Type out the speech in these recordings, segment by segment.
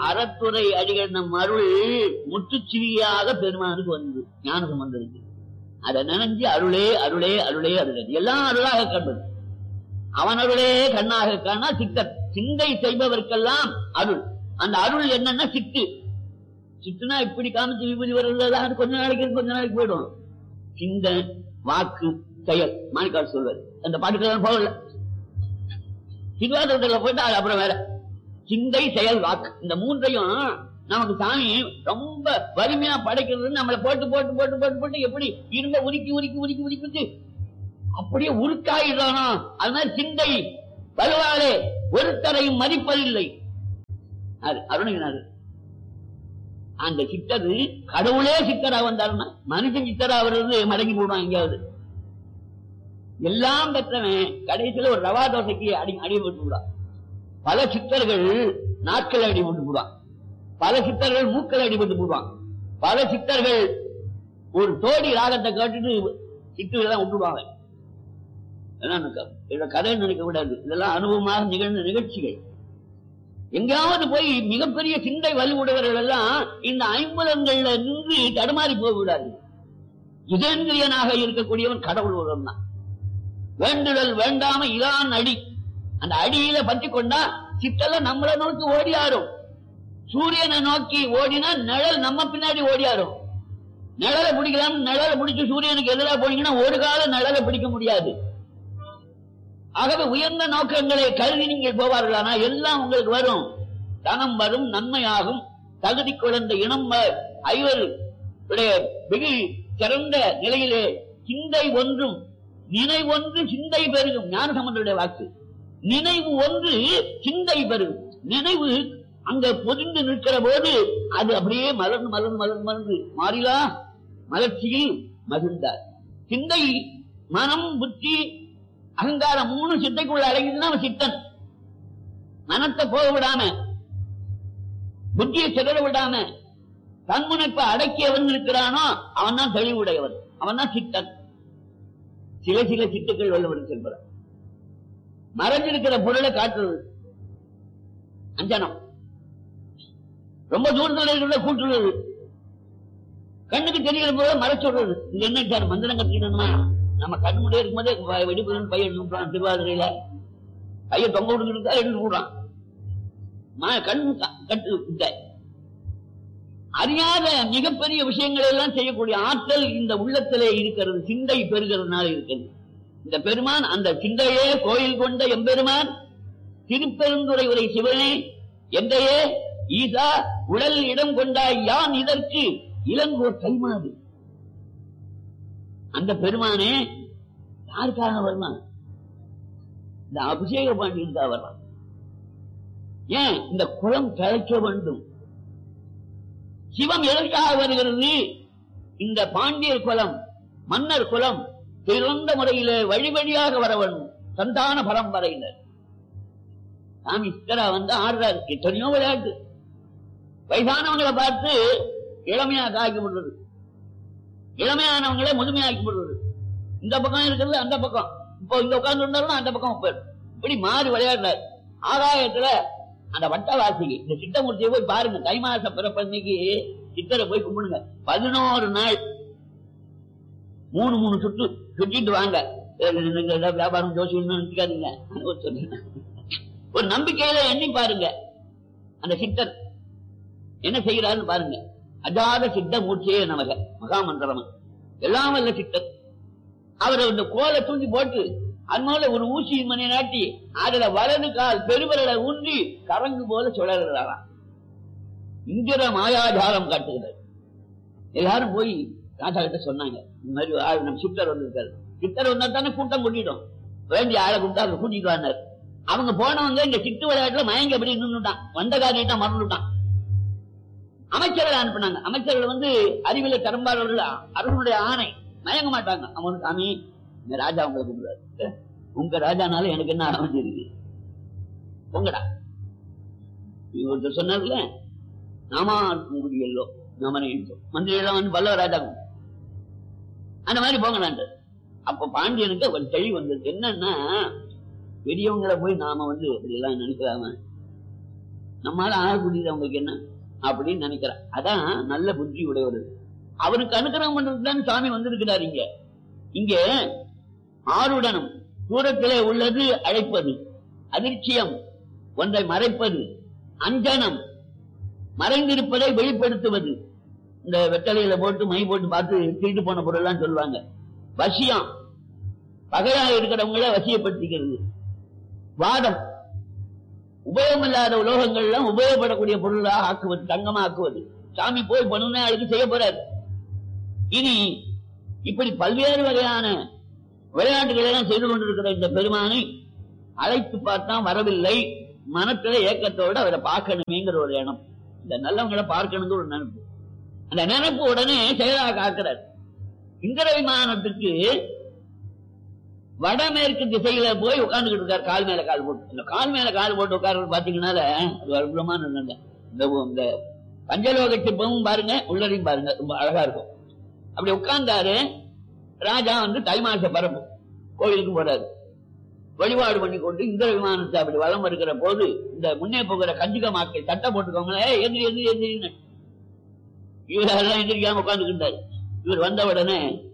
அறத்துறை அடிகள் நம் அருள் முற்றுச்சிவியாக பெருமானுக்கு வந்தது ஞானசம் வந்திருக்கு அதை நினைஞ்சு அருளே அருளே அருளே அருளே எல்லாம் அருளாக கண்டது அவன் அருளே கண்ணாக காணா சித்தர் சிந்தை செய்பவர்க்கெல்லாம் அருள் அந்த அருள் என்னன்னா சித்து சித்துனா இப்படி காமிச்சு விபூதி வருது அது கொஞ்ச நாளைக்கு இருக்கு, கொஞ்ச நாளைக்கு போயிடும் சிந்தை வாக்கு செயல் மாணிக்கால் சொல்வார் அந்த பாட்டுக்கெல்லாம் போகல திருவாதிரத்துல போயிட்டு அது அப்புறம் வேற சிந்தை செயல் வாக்கு இந்த மூன்றையும் நமக்கு சாமி ரொம்ப வலிமையா படைக்கிறது நம்மளை போட்டு போட்டு போட்டு போட்டு போட்டு எப்படி இரும்ப உருக்கி உருக்கி உருக்கி உருக்கி அப்படியே உருக்காயிடுறானோ அது மாதிரி சிந்தை வலுவாலே ஒருத்தரையும் மதிப்பதில்லை அது அருணகிரிநாதர் அந்த சித்தர் கடவுளே சித்தரா வந்தாருன்னா மனுஷன் சித்தரா வர்றது மடங்கி போடுவான் எங்கேயாவது எல்லாம் பெற்றவன் கடைசியில ஒரு ரவா தோசைக்கு அடி அடிபட்டு விடுவான் பல சித்தர்கள் நாட்கள் அடிபட்டு போடுவான் பல சித்தர்கள் மூக்கள் அடிபட்டு போடுவான் பல சித்தர்கள் ஒரு தோடி ராகத்தை கேட்டுட்டு சித்துலாம் விட்டுடுவாங்க இதெல்லாம் எனக்கு- இதோட கதை நினைக்க கூடாது இதெல்லாம் அனுபவமாக நிகழ்ந்த நிகழ்ச்சிகள் எங்கேயாவது போய் மிகப்பெரிய சிந்தை வலுவுடையவர்கள் எல்லாம் இந்த ஐம்புலங்கள்ல நின்று தடுமாறி போக விடாது இதேந்திரியனாக இருக்கக்கூடியவன் கடவுள் ஒருவன் தான் வேண்டுதல் வேண்டாம இதான் அடி அந்த அடியில பற்றி கொண்டா சித்தெல்லாம் நம்மளை நோக்கி ஓடியாரும் சூரியனை நோக்கி ஓடினா நிழல் நம்ம பின்னாடி ஓடியாரும் நிழலை பிடிக்கலாம் நிழலை பிடிச்சு சூரியனுக்கு எதிராக போனீங்கன்னா ஒரு கால நிழலை பிடிக்க முடியாது ஆகவே உயர்ந்த நோக்கங்களை கருதி நீங்கள் போவார்களானா எல்லாம் உங்களுக்கு வரும் தனம் வரும் நன்மையாகும் தகுதி குழந்த இனம் வ- ஐவர் உடைய வெகு சிறந்த நிலையிலே சிந்தை ஒன்றும் நினைவொன்று சிந்தை பெருகும் ஞானசம்பந்தருடைய வாக்கு நினைவு ஒன்று சிந்தை பெருகும் நினைவு அங்க பொதிந்து நிற்கிற போது அது அப்படியே மலர்ந்து மலர்ந்து மலர்ந்து மலர்ந்து மாறிலா மலர்ச்சியில் மகிழ்ந்தார் சிந்தை மனம் புத்தி அகங்காரம் மூணு சித்தைக்குள்ள அடங்கிதுன்னா அவன் சித்தன் மனத்தை போக விடாம புத்தியை சிதற விடாம தன்முனைப்பை அடக்கியவன் இருக்கிறானோ அவன் தான் தெளிவுடையவன் அவன் தான் சித்தன் சில சில சித்துக்கள் வல்லவன் செல்கிறான் மறைஞ்சிருக்கிற பொருளை காட்டுறது அஞ்சனம் ரொம்ப தூரத்தில் இருக்கிற கூட்டுறது கண்ணுக்கு தெரிகிற போது மறைச்சுடுறது இது என்ன சார் மந்திரம் கட்டிக்கணுமா நம்ம கண்ணு முடிய இருக்கும்போதே வ- வெடிப்புன்னு பையன் எடுத்துட்டான் திருவாதிரையில பையன் தொங்க விட்டுக்கிட்டு எடுத்து விடுறான் ம- கண் க- கட்டு விட்ட அறியாத மிகப்பெரிய விஷயங்களை எல்லாம் செய்யக்கூடிய ஆற்றல் இந்த உள்ளத்திலே இருக்கிறது சிந்தை பெறுகிறதுனால இருக்கிறது இந்த பெருமான் அந்த சிந்தையே கோயில் கொண்ட எம்பெருமான் திருப்பெருந்துறை உரை சிவனே எந்தையே ஈசா உடல் இடம் கொண்டாய் யான் இதற்கு இளங்கோர் கைமாறு அந்த பெருமானே யாருக்காக வரலாம் இந்த அபிஷேக பாண்டியனுக்காக வரலாம் ஏன் இந்த குளம் தழைக்க வேண்டும் சிவம் எதற்காக வருகிறது இந்த பாண்டியர் குலம் மன்னர் குலம் சிறந்த முறையிலே வழி வழியாக வர வேண்டும் சந்தான பரம்பரையினர் சாமி சித்தரா வந்து ஆடுறாரு எத்தனையோ விளையாட்டு வயசானவங்களை பார்த்து இளமையாக ஆக்கி விடுறது இளமையானவங்களே முதுமையாக்கி விடுறது இந்த பக்கம் இருக்கிறது அந்த பக்கம் இப்போ இங்க உட்கார்ந்து இருந்தாலும் அந்த பக்கம் போயிடும் இப்படி மாறி விளையாடுறாரு ஆகாயத்துல அந்த வட்டவாசிக்கு இந்த சித்தமூர்த்தியை போய் பாருங்க தை மாச பிறப்பன்னைக்கு சித்தரை போய் கும்பிடுங்க பதினோரு நாள் மூணு மூணு சுற்று சுற்றிட்டு வாங்க ஏ, நீங்க ஏதாவது வியாபாரம் ஜோசியம் நினைச்சுக்காதீங்க ஒரு சொல்றேன். ஒரு நம்பிக்கையில எண்ணி பாருங்க அந்த சித்தர் என்ன செய்யறாருன்னு பாருங்க அஜாத சித்த மூர்த்தியே நமக மகாமந்திரமன் எல்லாம் வல்ல சித்தர் அவர் இந்த கோலை தூண்டி போட்டு அதனால ஒரு ஊசி மணி நாட்டி அதுல வலது கால் பெருவிரலை ஊன்றி கரங்கு போல சுழறாராம் இந்திர மாயாஜாலம் காட்டுகிறார் எல்லாரும் போய் ராஜா கிட்ட சொன்னாங்க இந்த மாதிரி ஆள் நம்ம சித்தர் வந்திருக்காரு சித்தர் வந்தா தானே கூட்டம் கூட்டிட்டோம் வேண்டிய ஆளை கூட்டா அவர் கூட்டிட்டு வந்தார் அவங்க போனவங்க இந்த சித்து விளையாட்டுல மயங்கி அப்படி நின்னுட்டான் வந்த காரியத்தை மறந்துட்டான் அமைச்சர்கள் அனுப்புனாங்க அமைச்சர்கள் வந்து அறிவில திறம்பாளர்கள் அரசனுடைய ஆணை மயங்க மாட்டாங்க அவன் சாமி இந்த ராஜா உங்களை கூப்பிடுறாரு உங்க ராஜானால எனக்கு என்ன அமைஞ்சிருக்கு உங்கடா ஒருத்தர் சொன்னார்ல நாமா குடியல்லோ நமனை மந்திரி எல்லாம் வந்து பல்லவ ராஜா அந்த மாதிரி போங்கடான்ட்டு அப்ப பாண்டியனுக்கு ஒரு தெளிவு வந்தது என்னன்னா பெரியவங்களை போய் நாம வந்து இப்படி எல்லாம் நினைக்கலாம நம்மால ஆகக்கூடியது அவங்களுக்கு என்ன அப்படின்னு நினைக்கிறார் அதான் நல்ல புத்தி உடையவர் அவருக்கு அனுகிரகம் பண்றதுக்கு தான் சாமி வந்திருக்கிறார் இங்க இங்க ஆருடனும் தூரத்திலே உள்ளது அழைப்பது அதிர்ச்சியம் ஒன்றை மறைப்பது அஞ்சனம் மறைந்திருப்பதை வெளிப்படுத்துவது இந்த வெத்தலையில போட்டு மை போட்டு பார்த்து திருட்டு போன பொருள்லாம் சொல்லுவாங்க வசியம் பகையா இருக்கிறவங்கள வசியப்படுத்திக்கிறது வாதம் உபயோகமில்லாத உலோகங்கள் எல்லாம் உபயோகப்படக்கூடிய பொருளாக ஆக்குவது தங்கமா ஆக்குவது சாமி போய் பண்ணுனா அதுக்கு செய்ய போறாரு இனி இப்படி பல்வேறு வகையான விளையாட்டுகளை எல்லாம் செய்து கொண்டிருக்கிற இந்த பெருமானை அழைத்து பார்த்தா வரவில்லை மனத்துல ஏக்கத்தோட அவரை பார்க்கணுமேங்கிற ஒரு எண்ணம் இந்த நல்லவங்களை பார்க்கணுங்கிற ஒரு நினைப்பு அந்த நினைப்பு உடனே செயலாக ஆக்குறார் இந்திர விமானத்துக்கு வடமேற்கு திசையில போய் உட்கார்ந்துகிட்டு இருக்காரு கால் மேல கால் போட்டு இந்த கால் மேல கால் போட்டு உட்கார்றது பாத்தீங்கன்னால அது அற்புதமான நல்ல இந்த இந்த பஞ்சலோக சிற்பமும் பாருங்க உள்ளதையும் பாருங்க ரொம்ப அழகா இருக்கும் அப்படி உட்கார்ந்தாரு ராஜா வந்து தை மாச பரப்பு கோயிலுக்கு போறாரு வழிபாடு பண்ணி கொண்டு இந்த விமானத்தை அப்படி வலம் இருக்கிற போது இந்த முன்னே போகிற கஞ்சிக மாக்கள் சட்டை போட்டுக்கோங்களே எந்திரி எந்திரி எந்திரின்னு இவர் அதெல்லாம் எந்திரிக்காம உட்கார்ந்துக்கிட்டாரு இவர் வந்த உடனே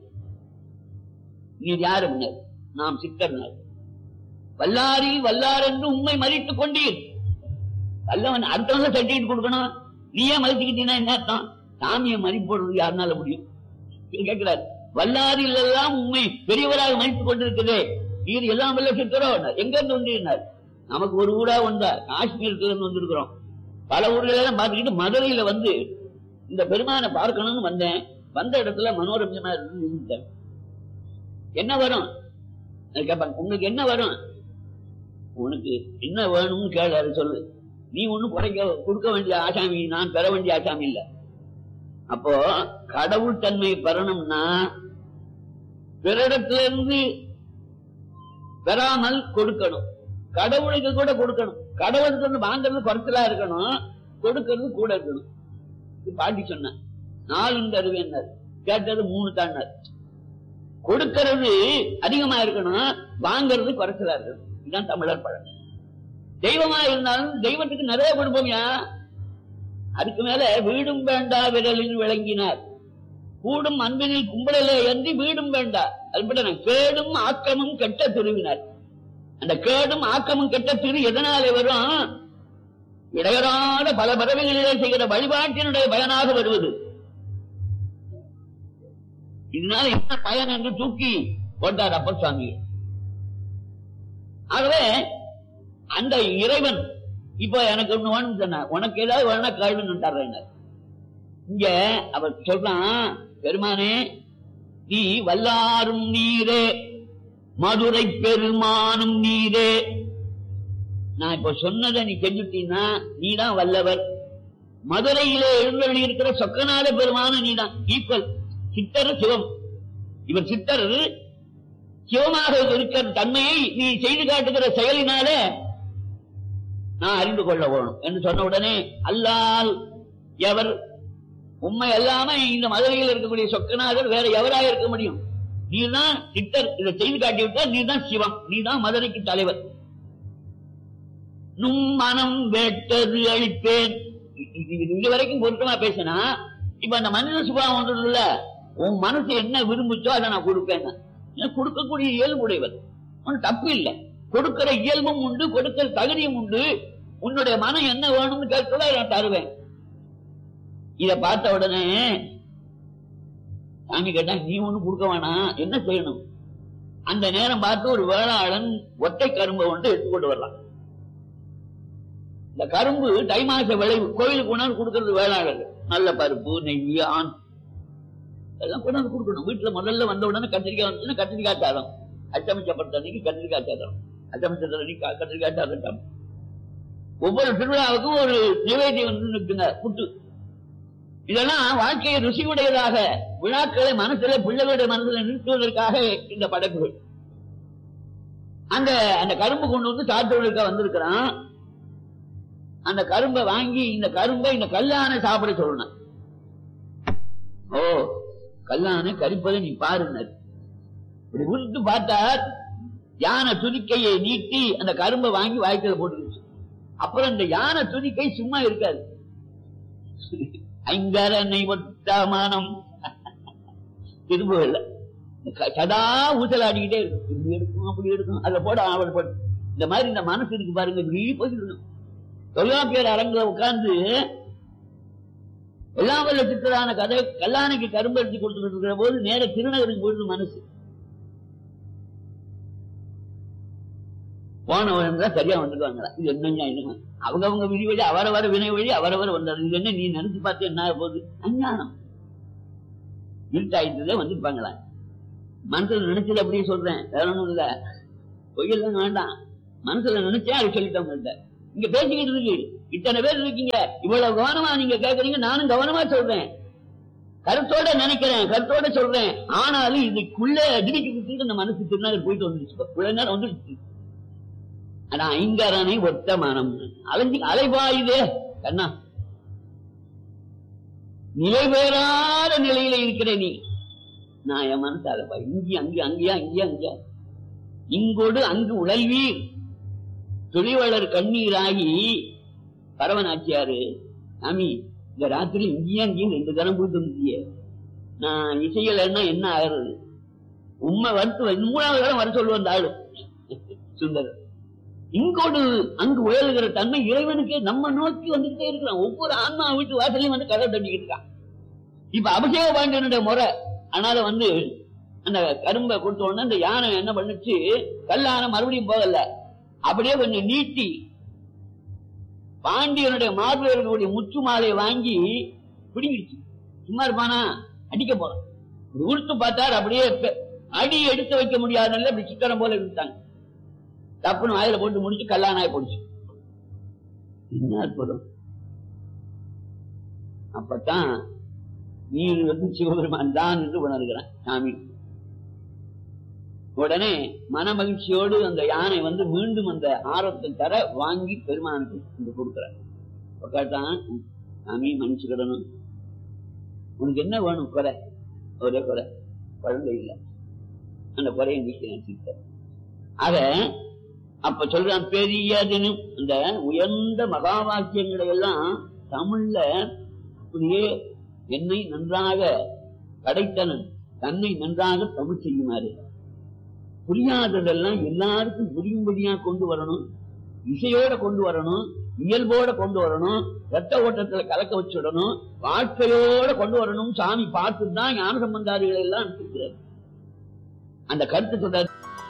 நீ யாரு முன்னர் நாம் சிக்கர்னார் வல்லாரி வல்லார் என்று உண்மை மறித்துக் கொண்டீர் வல்லவன் அடுத்தவங்க சர்டிபிகேட் கொடுக்கணும் நீயே மதிச்சுக்கிட்டீங்கன்னா என்ன அர்த்தம் சாமியை மதிப்போடுறது யாருனால முடியும் இவர் கேட்கிறார் வல்லாரில் எல்லாம் உண்மை பெரியவராக மதித்துக் கொண்டிருக்கிறதே நீர் எல்லாம் வல்ல சித்தரோ எங்க இருந்து வந்தீர்கள் நமக்கு ஒரு ஊரா வந்தா காஷ்மீரத்துல இருந்து வந்திருக்கிறோம் பல ஊர்ல எல்லாம் பார்த்துக்கிட்டு மதுரையில வந்து இந்த பெருமானை பார்க்கணும்னு வந்தேன் வந்த இடத்துல மனோரஞ்சமா இருந்து இருந்துட்டேன் என்ன வரும் நான் கேட்பாங்க உங்களுக்கு என்ன வரும் உனக்கு என்ன வேணும்னு கேளு அதை சொல்லு நீ ஒண்ணும் குறைக்க கொடுக்க வேண்டிய ஆசாமி நான் பெற வேண்டிய ஆசாமி இல்ல அப்போ கடவுள் தன்மை பெறணும்னா பிறடத்துல இருந்து பெறாமல் கொடுக்கணும் கடவுளுக்கு கூட கொடுக்கணும் கடவுளுக்கு வந்து வாங்குறது குறைச்சலா இருக்கணும் கொடுக்கறது கூட இருக்கணும் இது பாட்டி சொன்ன நாலு தருவேன்னார் கேட்டது மூணு தாண்டார் கொடுக்கிறது அதிகமா இருக்கணும் வாங்குறது குறைச்சலா இருக்கணும் இதுதான் தமிழர் பழம் தெய்வமா இருந்தாலும் தெய்வத்துக்கு நிறைய கொடுப்போம்யா அதுக்கு மேல வீடும் வேண்டா விரலில் விளங்கினார் கூடும் அன்பினில் கும்பலிலே ஏந்தி வீடும் வேண்டா அது கேடும் ஆக்கமும் கெட்ட திருவினார் அந்த கேடும் ஆக்கமும் கெட்ட திரு எதனாலே வரும் இடையறாத பல பறவைகளிலே செய்கிற வழிபாட்டினுடைய பயனாக வருவது இதனால என்ன பயன் என்று தூக்கி போட்டார் அப்பர் சுவாமி ஆகவே அந்த இறைவன் இப்ப எனக்கு ஒண்ணு வேணும் சொன்ன உனக்கு ஏதாவது வேணா கேள்வி தர்றேன் இங்க அவர் சொல்றான் பெருமானே நீ வல்லாரும் நீரே மதுரை பெருமானும் நீரே நான் இப்ப சொன்னதை நீ செஞ்சுட்டீன்னா நீதான் வல்லவர் மதுரையிலே எழுந்தவழி இருக்கிற சொக்கநாத பெருமான நீதான் ஈக்குவல் சித்தர் சிவம் இவர் சித்தர் சிவமாக இருக்கிற தன்மையை நீ செய்து காட்டுகிற செயலினாலே நான் அறிந்து கொள்ள வேணும் என்று சொன்ன உடனே அல்லால் எவர் உண்மை அல்லாம இந்த மதுரையில் இருக்கக்கூடிய சொக்கநாதர் வேற எவராக இருக்க முடியும் நீதான் சித்தர் இதை செய்து காட்டிவிட்டால் நீதான் சிவம் நீதான் மதுரைக்கு தலைவர் நும் மனம் வேட்டது அழிப்பேன் இது இது வரைக்கும் பொருத்தமா பேசினா இப்ப அந்த மனித சுபாவம் ஒன்றுல உன் மனசு என்ன விரும்புச்சோ அதை நான் கொடுப்பேன் கொடுக்கக்கூடிய இயல்புடையவர் ஒன்னும் தப்பு இல்லை கொடுக்கிற இயல்பும் உண்டு கொடுக்கிற தகுதியும் உண்டு உன்னுடைய மனம் என்ன வேணும்னு கேட்கல நான் தருவேன் இத பார்த்த உடனே சாமி கேட்டா நீ ஒண்ணு கொடுக்க வேணாம் என்ன செய்யணும் அந்த நேரம் பார்த்து ஒரு வேளாளன் ஒற்றை கரும்பை ஒன்று எடுத்துக்கொண்டு வரலாம் இந்த கரும்பு தை மாச விளைவு கோயிலுக்கு கொண்டாந்து கொடுக்கறது வேளாளர் நல்ல பருப்பு நெய் ஆண் எல்லாம் கொண்டாந்து கொடுக்கணும் வீட்டுல முதல்ல வந்த உடனே கத்திரிக்காய் வந்துச்சுன்னா கத்திரிக்காய் சாதம் அச்சமிச்சப்பட்ட அன்னைக்கு கத்திரிக்காய் சாதம் அச்சமிச்ச அன்னைக்கு கத்திரிக்காய் சாதம் ஒவ்வொரு திருவிழாவுக்கும் ஒரு நிவேதியம் வந்து நிற்குங்க புட்டு இதெல்லாம் வாழ்க்கையை ருசியுடையதாக விழாக்களை மனசுல பிள்ளைகளுடைய மனசுல நிறுத்துவதற்காக இந்த படைப்புகள் அந்த அந்த கரும்பு கொண்டு வந்து சாத்தொழிலுக்கா வந்திருக்கிறான் அந்த கரும்பை வாங்கி இந்த கரும்பை இந்த கல்லான சாப்பிட சொல்லணும் ஓ கல்லான கரிப்பதை நீ பாருனர் இப்படி உருட்டு பார்த்தார் யானை துதிக்கையை நீட்டி அந்த கரும்பை வாங்கி வாய்க்கல போட்டுருச்சு அப்புறம் இந்த யானை துதிக்கை சும்மா இருக்காது ஐங்கரனை ஒட்டாமானம் திரும்பவில்லை சதா ஊசலாடிக்கிட்டே இருக்கும் இப்படி எடுக்கும் அப்படி எடுக்கும் அதுல போட அவள் போட இந்த மாதிரி இந்த மனசு இருக்கு பாருங்க இப்படி போயிட்டு தொல்காப்பியர் அரங்குல உட்கார்ந்து எல்லாம் வல்ல சித்தரான கதை கல்லானைக்கு கரும்பருத்தி கொடுத்துட்டு இருக்கிற போது நேர திருநகருக்கு போயிடுது மனசு போனவன் தான் சரியா வந்துடுவாங்களா இது என்னங்க என்னங்க அவங்க அவங்க விதி வழி அவரவர வினை வழி அவரவர் வந்தாரு இது என்ன நீ நினைச்சு பார்த்து என்ன ஆக போகுது அஞ்ஞானம் இருட்டாயிட்டதே வந்துருப்பாங்களா மனசுல நினைச்சது அப்படியே சொல்றேன் வேற ஒண்ணும் இல்ல பொய்யெல்லாம் வேண்டாம் மனசுல நினைச்சேன் அது சொல்லிட்டேன் உங்கள்கிட்ட இங்க பேசிக்கிட்டு இருக்கு இத்தனை பேர் இருக்கீங்க இவ்வளவு கவனமா நீங்க கேக்குறீங்க நானும் கவனமா சொல்றேன் கருத்தோட நினைக்கிறேன் கருத்தோட சொல்றேன் ஆனாலும் இதுக்குள்ள திடிக்கு குத்திட்டு இந்த மனசு திருநாள் போயிட்டு வந்துருச்சு இவ்வளவு நேரம் வந்துருச்சு ஆனா ஐங்கரனை ஒத்த மனம் அலைஞ்சு அலைபாயுதே கண்ணா நிலை பெறாத நிலையில இருக்கிற நீ நான் என் மனசு அலைபா இங்கே அங்கே அங்கேயா இங்கேயா அங்கேயா இங்கோடு அங்கு உழல்வீர் தொழிலாளர் கண்ணீராகி பரவனாச்சியாரு சாமி இந்த ராத்திரி இங்கேயும் அங்கேயும் ரெண்டு தரம் போயிட்டு வந்துட்டியே நான் இசையலைன்னா என்ன ஆகிறது உண்மை வருத்து மூணாவது தரம் வர சொல்லுவோம் அந்த ஆளு சுந்தர் இங்கோடு அங்கு உயலுகிற தன்மை இறைவனுக்கு நம்ம நோக்கி வந்துகிட்டே இருக்கிறான் ஒவ்வொரு ஆன்மா வீட்டு வாசலையும் வந்து கதை தட்டிக்கிட்டு இருக்கான் இப்ப அபிஷேக பாண்டியனுடைய முறை அதனால வந்து அந்த கரும்பை கொடுத்த உடனே அந்த யானை என்ன பண்ணுச்சு கல்லான மறுபடியும் போகல அப்படியே கொஞ்சம் நீட்டி பாண்டியனுடைய மார்பில் இருக்கக்கூடிய முத்து மாலையை வாங்கி பிடிங்கிடுச்சு சும்மா இருப்பானா அடிக்க போறான் உடுத்து பார்த்தாரு அப்படியே அடி எடுத்து வைக்க முடியாத நிலையில அப்படி சிக்கனம் போல விட்டாங்க தப்புன்னு வாயில போட்டு முடிச்சு கல்லானாய் போடுச்சு என்ன அற்புதம் அப்பதான் நீர் வந்து சிவபெருமான் தான் என்று உணர்கிறான் சாமி உடனே மன மகிழ்ச்சியோடு அந்த யானை வந்து மீண்டும் அந்த ஆரத்தை தர வாங்கி பெருமானுக்கு இங்க கொடுக்கிறார் உட்காட்டான் சாமி மன்னிச்சுக்கிடணும் உனக்கு என்ன வேணும் குறை ஒரே குறை குழந்தை இல்லை அந்த குறையை நீக்க ஆக அப்ப சொல்றான் பெரியதுன்னு இந்த உயர்ந்த மகா வாக்கியங்களை எல்லாம் தமிழ்ல அப்படியே என்னை நன்றாக படைத்தனன் தன்னை நன்றாக தமிழ் செய்யுமாறு புரியாததெல்லாம் எல்லாருக்கும் புரியும்படியா கொண்டு வரணும் இசையோட கொண்டு வரணும் இயல்போட கொண்டு வரணும் ரத்த ஓட்டத்துல கலக்க வச்சுடணும் வாழ்க்கையோட கொண்டு வரணும் சாமி பார்த்து தான் ஞான சம்பந்தாதிகளை எல்லாம் அனுப்பிக்கிறார் அந்த கருத்து சொல்ற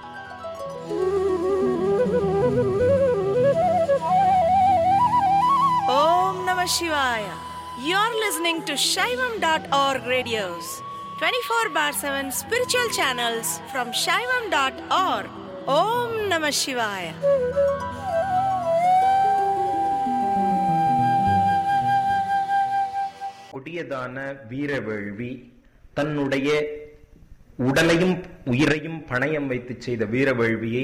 Om Namah Shivaya. You're listening to Shaivam.org radios, 24 bar 7 spiritual channels from Shaivam.org. Om Namah Shivaya. கொடியதான வீரவேள்வி தன்னுடைய உடலையும் உயிரையும் பணயம் வைத்து செய்த வீரவேள்வியை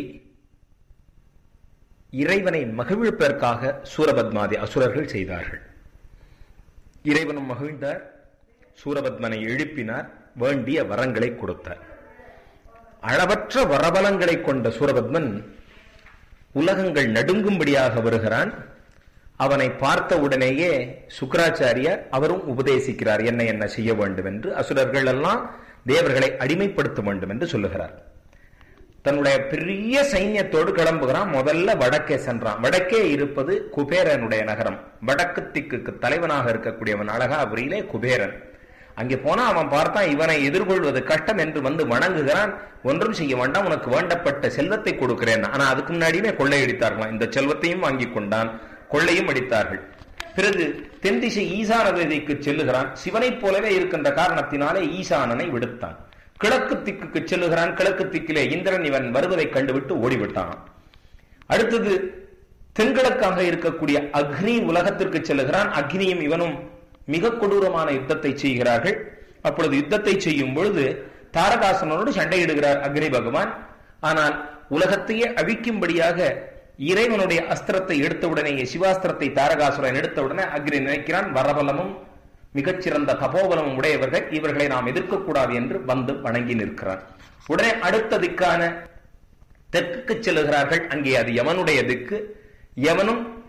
இறைவனை மகிழ்ப்பதற்காக சூரபத்மாதி அசுரர்கள் செய்தார்கள் இறைவனும் மகிழ்ந்தார் சூரபத்மனை எழுப்பினார் வேண்டிய வரங்களை கொடுத்தார் அளவற்ற வரபலங்களை கொண்ட சூரபத்மன் உலகங்கள் நடுங்கும்படியாக வருகிறான் அவனை பார்த்த உடனேயே சுக்கராச்சாரியார் அவரும் உபதேசிக்கிறார் என்ன என்ன செய்ய வேண்டும் என்று அசுரர்கள் எல்லாம் தேவர்களை அடிமைப்படுத்த வேண்டும் என்று சொல்லுகிறார் தன்னுடைய பெரிய சைன்யத்தோடு கிளம்புகிறான் முதல்ல வடக்கே சென்றான் வடக்கே இருப்பது குபேரனுடைய நகரம் வடக்கு திக்குக்கு தலைவனாக இருக்கக்கூடியவன் அழகாபுரியிலே குபேரன் அங்கே போனா அவன் பார்த்தான் இவனை எதிர்கொள்வது கஷ்டம் என்று வந்து வணங்குகிறான் ஒன்றும் செய்ய வேண்டாம் உனக்கு வேண்டப்பட்ட செல்வத்தை கொடுக்கிறேன் ஆனா அதுக்கு முன்னாடியுமே கொள்ளையடித்தார்களாம் இந்த செல்வத்தையும் வாங்கி கொண்டான் கொள்ளையும் அடித்தார்கள் பிறகு தென் திசை ஈசான திசைக்கு செல்லுகிறான் சிவனைப் போலவே இருக்கின்ற காரணத்தினாலே ஈசானனை விடுத்தான் கிழக்கு திக்குக்கு செல்லுகிறான் கிழக்கு திக்கிலே இந்திரன் இவன் வருவதை கண்டுவிட்டு ஓடிவிட்டான் அடுத்தது தென்கிழக்காக இருக்கக்கூடிய அக்னி உலகத்திற்கு செல்லுகிறான் அக்னியும் இவனும் மிக கொடூரமான யுத்தத்தை செய்கிறார்கள் அப்பொழுது யுத்தத்தை செய்யும் பொழுது தாரகாசனோடு சண்டையிடுகிறார் அக்னி பகவான் ஆனால் உலகத்தையே அழிக்கும்படியாக இறைவனுடைய அஸ்திரத்தை எடுத்தவுடனேயே சிவாஸ்திரத்தை தாரகாசுரன் எடுத்தவுடனே அக்னி நினைக்கிறான் வரபலமும் மிகச்சிறந்த தபோபலமும் உடையவர்கள் இவர்களை நாம் எதிர்க்கக்கூடாது என்று வந்து வணங்கி நிற்கிறார் உடனே அடுத்த திக்கான தெற்குக்கு செல்லுகிறார்கள் அங்கே அது யமனுடைய திக்கு யமனும்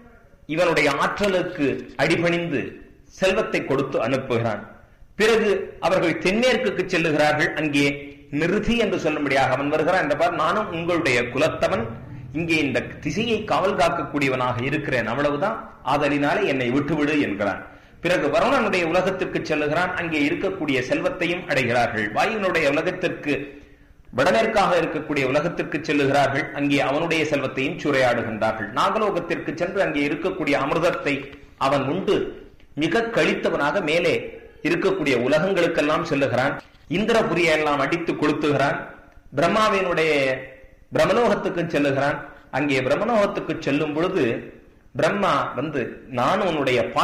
இவனுடைய ஆற்றலுக்கு அடிபணிந்து செல்வத்தை கொடுத்து அனுப்புகிறான் பிறகு அவர்கள் தென்மேற்குக்கு செல்லுகிறார்கள் அங்கே நிறுதி என்று சொல்லும்படியாக அவன் வருகிறான் என்ற பார் நானும் உங்களுடைய குலத்தவன் இங்கே இந்த திசையை காவல் காக்கக்கூடியவனாக இருக்கிறேன் அவ்வளவுதான் ஆதலினாலே என்னை விட்டுவிடு என்கிறான் பிறகு வருணனுடைய உலகத்திற்கு செல்லுகிறான் அங்கே இருக்கக்கூடிய செல்வத்தையும் அடைகிறார்கள் வாயுனுடைய உலகத்திற்கு வடமேற்காக இருக்கக்கூடிய உலகத்திற்கு செல்லுகிறார்கள் அங்கே அவனுடைய செல்வத்தையும் சூறையாடுகின்றார்கள் நாகலோகத்திற்கு சென்று அங்கே இருக்கக்கூடிய அமிர்தத்தை அவன் உண்டு மிக கழித்தவனாக மேலே இருக்கக்கூடிய உலகங்களுக்கெல்லாம் செல்லுகிறான் இந்திரபுரியை எல்லாம் அடித்து கொளுத்துகிறான் பிரம்மாவினுடைய பிரம்மலோகத்துக்கு செல்லுகிறான் அங்கே பிரம்மலோகத்துக்கு செல்லும் பொழுது பிரம்மா வந்து நான் உன்னுடைய